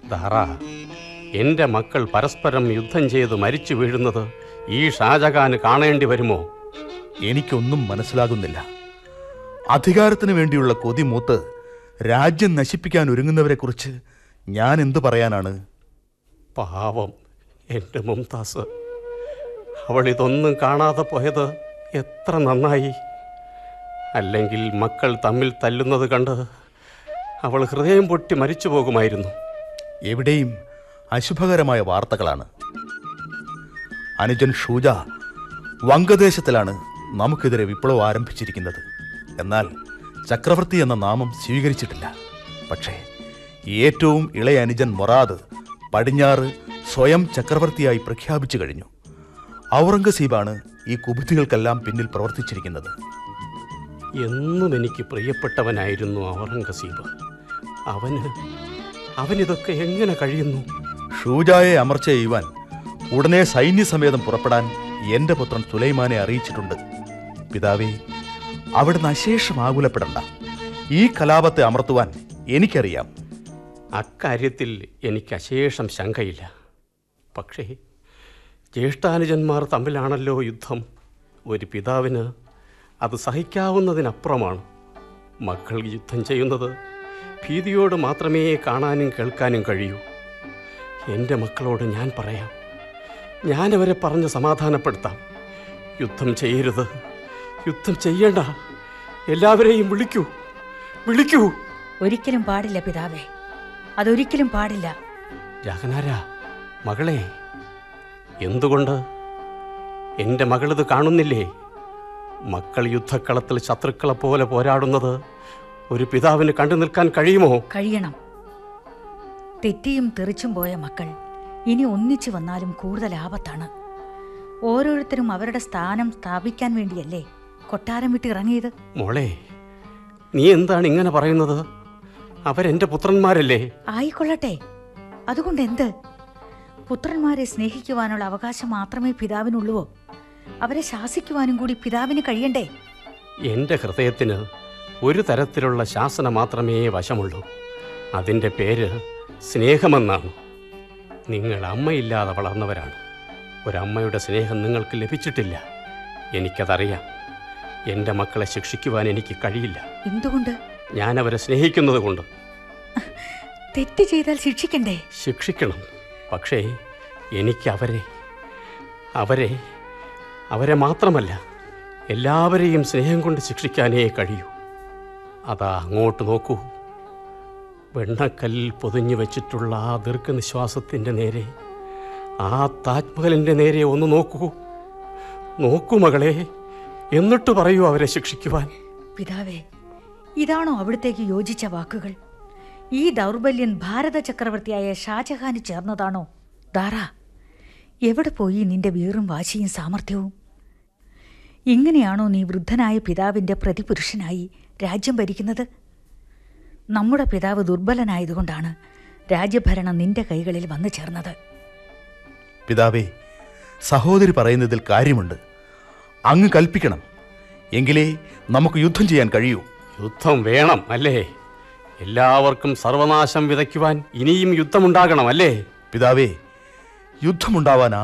ദാറ എൻ്റെ മക്കൾ പരസ്പരം യുദ്ധം ചെയ്ത് മരിച്ചു വീഴുന്നത് ഈ ഷാജഹാന് കാണേണ്ടി വരുമോ എനിക്കൊന്നും മനസ്സിലാകുന്നില്ല അധികാരത്തിന് വേണ്ടിയുള്ള കൊതി മൂത്ത് രാജ്യം നശിപ്പിക്കാൻ ഒരുങ്ങുന്നവരെക്കുറിച്ച് ഞാൻ എന്തു പറയാനാണ് പാവം എൻ്റെ മുംതാസ് അവൾ ഇതൊന്നും കാണാതെ പോയത് എത്ര നന്നായി അല്ലെങ്കിൽ മക്കൾ തമ്മിൽ തല്ലുന്നത് കണ്ട് അവൾ ഹൃദയം പൊട്ടി മരിച്ചു പോകുമായിരുന്നു എവിടെയും അശുഭകരമായ വാർത്തകളാണ് അനുജൻ ഷൂജ വങ്കദേശത്തിലാണ് നമുക്കെതിരെ വിപ്ലവം ആരംഭിച്ചിരിക്കുന്നത് എന്നാൽ ചക്രവർത്തി എന്ന നാമം സ്വീകരിച്ചിട്ടില്ല പക്ഷേ ഏറ്റവും ഇളയ അനുജൻ മൊറാദ് പടിഞ്ഞാറ് സ്വയം ചക്രവർത്തിയായി പ്രഖ്യാപിച്ചു കഴിഞ്ഞു ഔറംഗസീബാണ് ഈ കുബുദ്ധികൾക്കെല്ലാം പിന്നിൽ പ്രവർത്തിച്ചിരിക്കുന്നത് എന്നും എനിക്ക് പ്രിയപ്പെട്ടവനായിരുന്നു ഔറംഗസീബ് അവന് അവനിതൊക്കെ എങ്ങനെ കഴിയുന്നു ഷൂജായെ അമർച്ച ചെയ്യുവാൻ ഉടനെ സൈന്യസമേതം പുറപ്പെടാൻ എന്റെ പുത്രൻ സുലൈമാനെ അറിയിച്ചിട്ടുണ്ട് പിതാവേ അവിടുന്ന് അശേഷം ആകുലപ്പെടണ്ട ഈ കലാപത്തെ അമർത്തുവാൻ എനിക്കറിയാം അക്കാര്യത്തിൽ എനിക്ക് അശേഷം ശങ്കയില്ല പക്ഷേ ജ്യേഷ്ഠാനുജന്മാർ തമ്മിലാണല്ലോ യുദ്ധം ഒരു പിതാവിന് അത് സഹിക്കാവുന്നതിനപ്പുറമാണ് മക്കൾ യുദ്ധം ചെയ്യുന്നത് ഭീതിയോട് മാത്രമേ കാണാനും കേൾക്കാനും കഴിയൂ എൻ്റെ മക്കളോട് ഞാൻ പറയാം ഞാനവരെ പറഞ്ഞ് സമാധാനപ്പെടുത്താം യുദ്ധം ചെയ്യരുത് യുദ്ധം ചെയ്യണ്ട എല്ലാവരെയും വിളിക്കൂ വിളിക്കൂ ഒരിക്കലും പാടില്ല പിതാവേ അതൊരിക്കലും പാടില്ല ജഹനാര മകളെ എന്തുകൊണ്ട് എൻ്റെ മകളിത് കാണുന്നില്ലേ മക്കൾ യുദ്ധക്കളത്തിൽ ശത്രുക്കളെ പോലെ പോരാടുന്നത് ഒരു പിതാവിന് കണ്ടു നിൽക്കാൻ കഴിയുമോ കഴിയണം തെറ്റിയും തെറിച്ചും പോയ മക്കൾ ഇനി ഒന്നിച്ചു വന്നാലും കൂടുതൽ ആപത്താണ് ഓരോരുത്തരും അവരുടെ സ്ഥാനം സ്ഥാപിക്കാൻ വേണ്ടിയല്ലേ കൊട്ടാരം വിട്ട് ഇറങ്ങിയത് മോളെ നീ എന്താണ് ഇങ്ങനെ പറയുന്നത് അവരെൻ്റെ പുത്രന്മാരല്ലേ ആയിക്കൊള്ളട്ടെ അതുകൊണ്ട് എന്ത് പുത്രന്മാരെ സ്നേഹിക്കുവാനുള്ള അവകാശം മാത്രമേ പിതാവിനുള്ളുവോ അവരെ ശാസിക്കുവാനും കൂടി പിതാവിന് കഴിയണ്ടേ എൻ്റെ ഹൃദയത്തിന് ഒരു തരത്തിലുള്ള ശാസന മാത്രമേ വശമുള്ളൂ അതിൻ്റെ പേര് സ്നേഹമെന്നാണ് നിങ്ങൾ അമ്മയില്ലാതെ വളർന്നവരാണ് ഒരമ്മയുടെ സ്നേഹം നിങ്ങൾക്ക് ലഭിച്ചിട്ടില്ല എനിക്കതറിയാം എൻ്റെ മക്കളെ ശിക്ഷിക്കുവാൻ എനിക്ക് കഴിയില്ല എന്തുകൊണ്ട് ഞാൻ അവരെ സ്നേഹിക്കുന്നത് കൊണ്ട് തെറ്റ് ചെയ്താൽ ശിക്ഷിക്കണ്ടേ ശിക്ഷിക്കണം പക്ഷേ എനിക്ക് അവരെ അവരെ അവരെ മാത്രമല്ല എല്ലാവരെയും സ്നേഹം കൊണ്ട് ശിക്ഷിക്കാനേ കഴിയൂ അതാ അങ്ങോട്ട് നോക്കൂ വെണ്ണക്കല്ലിൽ പൊതിഞ്ഞു വെച്ചിട്ടുള്ള ആ ദീർഘനിശ്വാസത്തിൻ്റെ നേരെ ആ താജ്മഹലിൻ്റെ നേരെ ഒന്ന് നോക്കൂ നോക്കൂ മകളെ എന്നിട്ട് പറയൂ അവരെ ശിക്ഷിക്കുവാൻ പിതാവേ ഇതാണോ അവിടത്തേക്ക് യോജിച്ച വാക്കുകൾ ഈ ദൗർബല്യൻ ഭാരത ചക്രവർത്തിയായ ഷാജഹാന് ചേർന്നതാണോ ദാറ എവിടെ പോയി നിന്റെ വീറും വാശിയും സാമർഥ്യവും ഇങ്ങനെയാണോ നീ വൃദ്ധനായ പിതാവിൻ്റെ പ്രതിപുരുഷനായി രാജ്യം ഭരിക്കുന്നത് നമ്മുടെ പിതാവ് ദുർബലനായതുകൊണ്ടാണ് രാജ്യഭരണം നിന്റെ കൈകളിൽ വന്നു ചേർന്നത് പിതാവേ സഹോദരി പറയുന്നതിൽ കാര്യമുണ്ട് അങ്ങ് കൽപ്പിക്കണം എങ്കിലേ നമുക്ക് യുദ്ധം ചെയ്യാൻ കഴിയൂ യുദ്ധം വേണം അല്ലേ എല്ലാവർക്കും സർവനാശം വിതയ്ക്കുവാൻ ഇനിയും യുദ്ധമുണ്ടാകണം അല്ലേ പിതാവേ യുദ്ധമുണ്ടാവാൻ